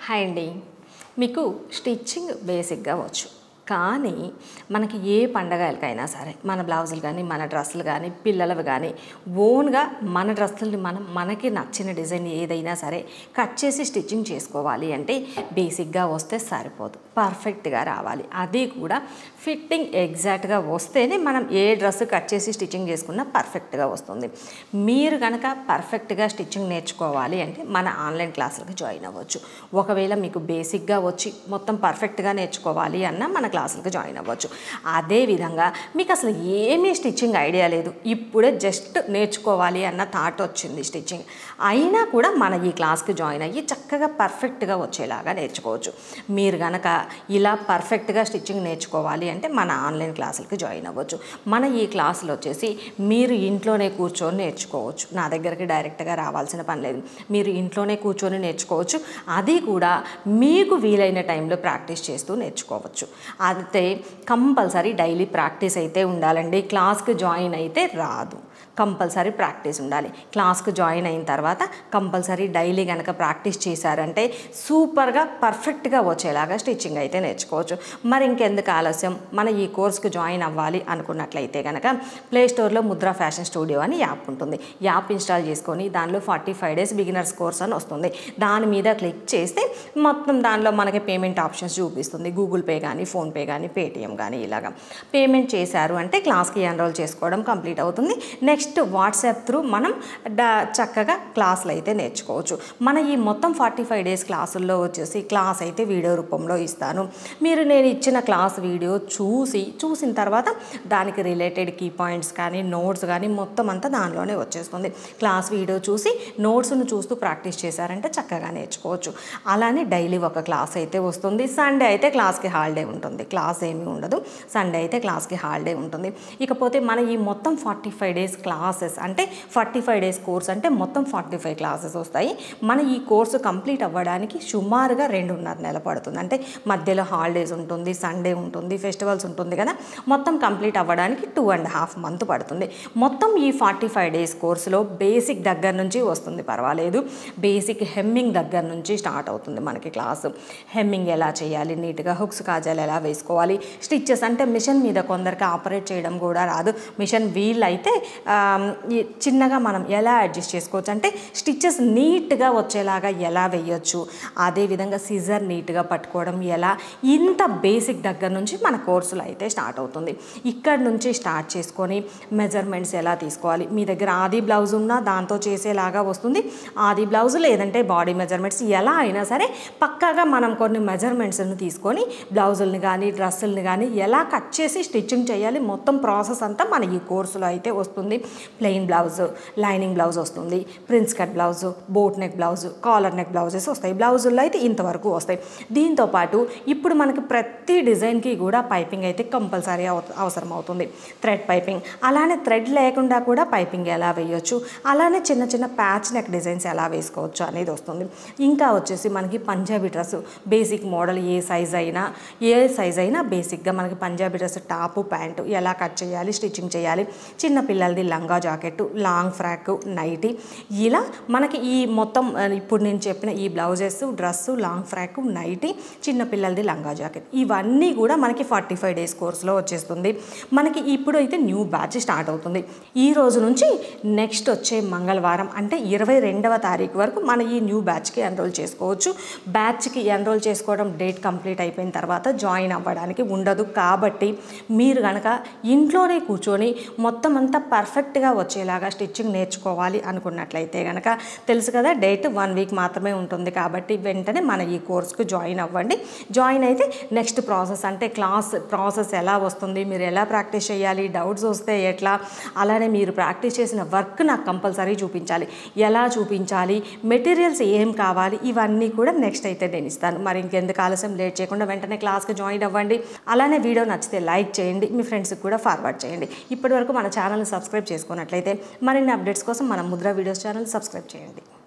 hi అండి మీకు stitching బేసిక్గా వచ్చు కానీ మనకి ఏ పండగలకైనా సరే మన బ్లౌజులు కానీ మన డ్రెస్సులు కానీ పిల్లలవి కానీ ఓన్గా మన డ్రెస్సుల్ని మనం మనకి నచ్చిన డిజైన్ ఏదైనా సరే కట్ చేసి స్టిచ్చింగ్ చేసుకోవాలి అంటే బేసిక్గా వస్తే సరిపోదు పర్ఫెక్ట్గా రావాలి అది కూడా ఫిట్టింగ్ ఎగ్జాక్ట్గా వస్తేనే మనం ఏ డ్రెస్ కట్ చేసి స్టిచ్చింగ్ చేసుకున్నా పర్ఫెక్ట్గా వస్తుంది మీరు కనుక పర్ఫెక్ట్గా స్టిచ్చింగ్ నేర్చుకోవాలి అంటే మన ఆన్లైన్ క్లాసులకు జాయిన్ అవ్వచ్చు ఒకవేళ మీకు బేసిక్గా వచ్చి మొత్తం పర్ఫెక్ట్గా నేర్చుకోవాలి అన్న మన క్లాసులకు జాయిన్ అవ్వచ్చు అదేవిధంగా మీకు అసలు ఏమీ స్టిచ్చింగ్ ఐడియా లేదు ఇప్పుడే జస్ట్ నేర్చుకోవాలి అన్న థాట్ వచ్చింది స్టిచ్చింగ్ అయినా కూడా మన ఈ క్లాస్కి జాయిన్ అయ్యి చక్కగా పర్ఫెక్ట్గా వచ్చేలాగా నేర్చుకోవచ్చు మీరు కనుక ఇలా పర్ఫెక్ట్గా స్టిచ్చింగ్ నేర్చుకోవాలి అంటే మన ఆన్లైన్ క్లాసులకి జాయిన్ అవ్వచ్చు మన ఈ క్లాసులు వచ్చేసి మీరు ఇంట్లోనే కూర్చొని నేర్చుకోవచ్చు నా దగ్గరికి డైరెక్ట్గా రావాల్సిన పని లేదు మీరు ఇంట్లోనే కూర్చొని నేర్చుకోవచ్చు అది కూడా మీకు వీలైన టైంలో ప్రాక్టీస్ చేస్తూ నేర్చుకోవచ్చు అయితే కంపల్సరీ డైలీ ప్రాక్టీస్ అయితే ఉండాలండి క్లాస్కి జాయిన్ అయితే రాదు కంపల్సరీ ప్రాక్టీస్ ఉండాలి క్లాస్కి జాయిన్ అయిన తర్వాత కంపల్సరీ డైలీ కనుక ప్రాక్టీస్ చేశారంటే సూపర్గా పర్ఫెక్ట్గా వచ్చేలాగా స్టిచ్చింగ్ అయితే నేర్చుకోవచ్చు మరి ఇంకెందుకు ఆలస్యం మన ఈ కోర్స్కి జాయిన్ అవ్వాలి అనుకున్నట్లయితే కనుక ప్లే స్టోర్లో ముద్ర ఫ్యాషన్ స్టూడియో అని యాప్ ఉంటుంది యాప్ ఇన్స్టాల్ చేసుకొని దానిలో forty five days beginners course అని వస్తుంది దాని మీద క్లిక్ చేస్తే మొత్తం దానిలో మనకి పేమెంట్ ఆప్షన్స్ చూపిస్తుంది గూగుల్ పే కానీ ఫోన్పే కానీ పేటిఎం కానీ ఇలాగా పేమెంట్ చేశారు అంటే క్లాస్కి ఎన్రోల్ చేసుకోవడం కంప్లీట్ అవుతుంది నెక్స్ట్ వాట్సాప్ త్రూ మనం డా చక్కగా క్లాసులు అయితే నేర్చుకోవచ్చు మన ఈ మొత్తం ఫార్టీ ఫైవ్ డేస్ క్లాసుల్లో వచ్చేసి క్లాస్ అయితే వీడియో రూపంలో ఇస్తాను మీరు నేను ఇచ్చిన క్లాస్ వీడియో చూసి చూసిన తర్వాత దానికి రిలేటెడ్ కీ పాయింట్స్ కానీ నోట్స్ కానీ మొత్తం అంతా దానిలోనే వచ్చేస్తుంది క్లాస్ వీడియో చూసి నోట్స్ను చూస్తూ ప్రాక్టీస్ చేశారంటే చక్కగా నేర్చుకోవచ్చు అలానే డైలీ ఒక క్లాస్ అయితే వస్తుంది సండే అయితే క్లాస్కి హాలిడే ఉంటుంది క్లాస్ ఏమీ ఉండదు సండే అయితే క్లాస్కి హాలిడే ఉంటుంది ఇకపోతే మన ఈ మొత్తం ఫార్టీ ఫైవ్ డేస్ క్లాసెస్ అంటే ఫార్టీ ఫైవ్ డేస్ కోర్స్ అంటే మొత్తం ఫార్టీ ఫైవ్ క్లాసెస్ వస్తాయి మన ఈ కోర్సు కంప్లీట్ అవ్వడానికి సుమారుగా రెండున్నర నెల పడుతుంది అంటే మధ్యలో హాలిడేస్ ఉంటుంది సండే ఉంటుంది ఫెస్టివల్స్ ఉంటుంది కదా మొత్తం కంప్లీట్ అవ్వడానికి టూ అండ్ హాఫ్ మంత్ పడుతుంది మొత్తం ఈ ఫార్టీ ఫైవ్ డేస్ కోర్సులో బేసిక్ దగ్గర నుంచి వస్తుంది పర్వాలేదు బేసిక్ హెమ్మింగ్ దగ్గర నుంచి స్టార్ట్ అవుతుంది మనకి క్లాసు హెమ్మింగ్ ఎలా చేయాలి నీట్గా హుక్స్ కాజాలు ఎలా వేసుకోవాలి స్టిచ్చెస్ అంటే మిషన్ మీద కొందరికి ఆపరేట్ చేయడం కూడా రాదు మిషన్ వీల్ అయితే ఆ, ఈ చిన్నగా మనం ఎలా అడ్జస్ట్ చేసుకోవచ్చు అంటే స్టిచ్చెస్ నీట్గా వచ్చేలాగా ఎలా వేయొచ్చు అదేవిధంగా సిజర్ నీట్గా పట్టుకోవడం ఎలా ఇంత బేసిక్ దగ్గర నుంచి మన కోర్సులు అయితే స్టార్ట్ అవుతుంది ఇక్కడ నుంచి స్టార్ట్ చేసుకొని మెజర్మెంట్స్ ఎలా తీసుకోవాలి మీ దగ్గర ఆది బ్లౌజ్ ఉన్నా దాంతో చేసేలాగా వస్తుంది ఆది బ్లౌజ్ లేదంటే బాడీ మెజర్మెంట్స్ ఎలా అయినా సరే పక్కాగా మనం కొన్ని మెజర్మెంట్స్ని తీసుకొని బ్లౌజుల్ని కానీ డ్రెస్సుల్ని కానీ ఎలా కట్ చేసి స్టిచ్చింగ్ చేయాలి మొత్తం ప్రాసెస్ అంతా మన ఈ కోర్సులో అయితే వస్తుంది ప్లెయిన్ బ్లౌజ్ లైనింగ్ బ్లౌజ్ వస్తుంది prince cut blouse boat neck blouse collar neck blouses వస్తాయి బ్లౌజుల్లో అయితే ఇంతవరకు వస్తాయి దీంతో పాటు ఇప్పుడు మనకి ప్రతి డిజైన్కి కూడా పైపింగ్ అయితే కంపల్సరీ అవ- అవసరం అవుతుంది థ్రెడ్ పైపింగ్ అలానే థ్రెడ్ లేకుండా కూడా పైపింగ్ ఎలా వేయొచ్చు అలానే చిన్న చిన్న ప్యాచ్ నెక్ డిజైన్స్ ఎలా వేసుకోవచ్చు అనేది వస్తుంది ఇంకా వచ్చేసి మనకి పంజాబీ డ్రెస్ బేసిక్ మోడల్ ఏ సైజ్ అయినా ఏ సైజ్ అయినా బేసిక్గా మనకి పంజాబీ డ్రెస్ టాపు ప్యాంటు ఎలా కట్ చేయాలి స్టిచ్చింగ్ చేయాలి చిన్న పిల్లలది లంగా జాకెట్ లాంగ్ ఫ్రాక్ నైటీ ఇలా మనకి ఈ మొత్తం ఆ, ఇప్పుడు నేను చెప్పిన ఈ blouses dress long frock nighty చిన్న పిల్లలది లంగా జాకెట్ ఇవన్నీ కూడా మనకి ఫార్టీ ఫైవ్ డేస్ కోర్సులో వచ్చేస్తుంది మనకి ఇప్పుడు అయితే న్యూ బ్యాచ్ స్టార్ట్ అవుతుంది ఈ రోజు నుంచి నెక్స్ట్ వచ్చే మంగళవారం అంటే ఇరవై రెండవ తారీఖు వరకు మన ఈ న్యూ బ్యాచ్కి ఎన్రోల్ చేసుకోవచ్చు బ్యాచ్కి ఎన్రోల్ చేసుకోవడం డేట్ కంప్లీట్ అయిపోయిన తర్వాత జాయిన్ అవ్వడానికి ఉండదు కాబట్టి మీరు కనుక ఇంట్లోనే కూర్చొని మొత్తం అంతా పర్ఫెక్ట్గా వచ్చేలాగా స్టిచ్చింగ్ నేర్చుకోవాలి అనుకున్నట్లయితే కనుక తెలుసు కదా డేట్ వన్ వీక్ మాత్రమే ఉంటుంది కాబట్టి వెంటనే మన ఈ కోర్స్కు జాయిన్ అవ్వండి జాయిన్ అయితే నెక్స్ట్ ప్రాసెస్ అంటే క్లాస్ ప్రాసెస్ ఎలా వస్తుంది మీరు ఎలా ప్రాక్టీస్ చేయాలి డౌట్స్ వస్తే ఎట్లా అలానే మీరు ప్రాక్టీస్ చేసిన వర్క్ నాకు కంపల్సరీ చూపించాలి ఎలా చూపించాలి మెటీరియల్స్ ఏం కావాలి ఇవన్నీ కూడా నెక్స్ట్ అయితే నేను ఇస్తాను మరి ఇంకెందుకు ఆలస్యం లేట్ చేయకుండా వెంటనే క్లాస్కి జాయిన్ అవ్వండి అలానే వీడియో నచ్చితే లైక్ చేయండి మీ ఫ్రెండ్స్కి కూడా ఫార్వర్డ్ చేయండి ఇప్పటివరకు మన ఛానల్ని సబ్స్క్రైబ్ చేసుకున్నట్లయితే మరిన్ని అప్డేట్స్ కోసం మన ముద్ర వీడియోస్ ఛానల్ సబ్స్క్రైబ్ చేయండి